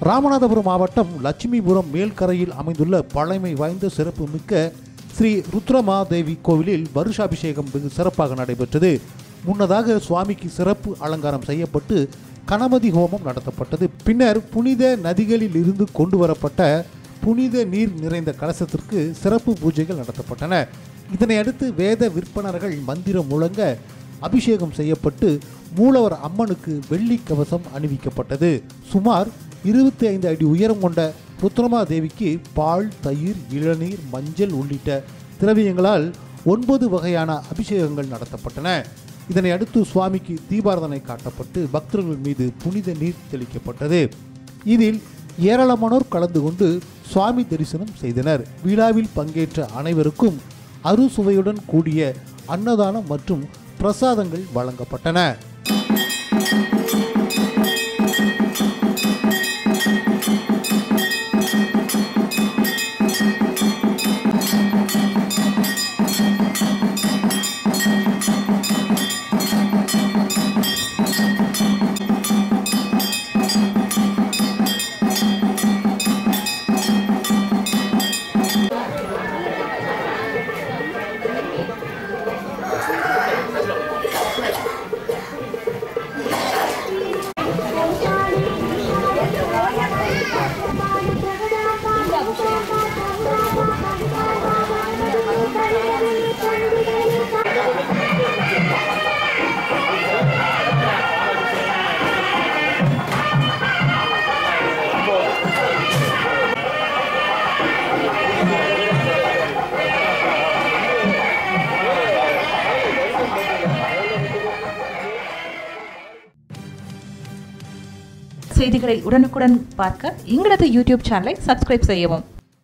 ராமநாதபுரம் மாவட்டம் லட்சுமிபுரம் மேல்கரையில் அமைந்துள்ள பழமை வாய்ந்த சிறப்பு மிக்க ஸ்ரீ ருத்ரமாதேவி கோவிலில் வருஷாபிஷேகம் வெகு சிறப்பாக நடைபெற்றது முன்னதாக சுவாமிக்கு சிறப்பு அலங்காரம் செய்யப்பட்டு கணபதி ஹோமம் நடத்தப்பட்டது பின்னர் புனித நதிகளில் இருந்து கொண்டு வரப்பட்ட புனித நீர் நிறைந்த கலசத்திற்கு சிறப்பு பூஜைகள் நடத்தப்பட்டன இதனை அடுத்து வேத விற்பனர்கள் மந்திரம் முழங்க அபிஷேகம் செய்யப்பட்டு மூலவர் அம்மனுக்கு வெள்ளி கவசம் அணிவிக்கப்பட்டது சுமார் இருபத்தி ஐந்து அடி உயரம் கொண்ட ருத்ரமா தேவிக்கு பால் தயிர் இளநீர் மஞ்சள் உள்ளிட்ட திரவியங்களால் ஒன்பது வகையான அபிஷேகங்கள் நடத்தப்பட்டன இதனை அடுத்து சுவாமிக்கு தீபாரதனை காட்டப்பட்டு பக்தர்கள் மீது புனித நீர் தெளிக்கப்பட்டது இதில் ஏராளமானோர் கலந்து கொண்டு சுவாமி தரிசனம் செய்தனர் விழாவில் பங்கேற்ற அனைவருக்கும் அறுசுவையுடன் கூடிய அன்னதானம் மற்றும் பிரசாதங்கள் வழங்கப்பட்டன செய்திகளை உடனுக்குடன் பார்க்க எங்களது யூடியூப் சேனலை சப்ஸ்கிரைப் செய்யவும்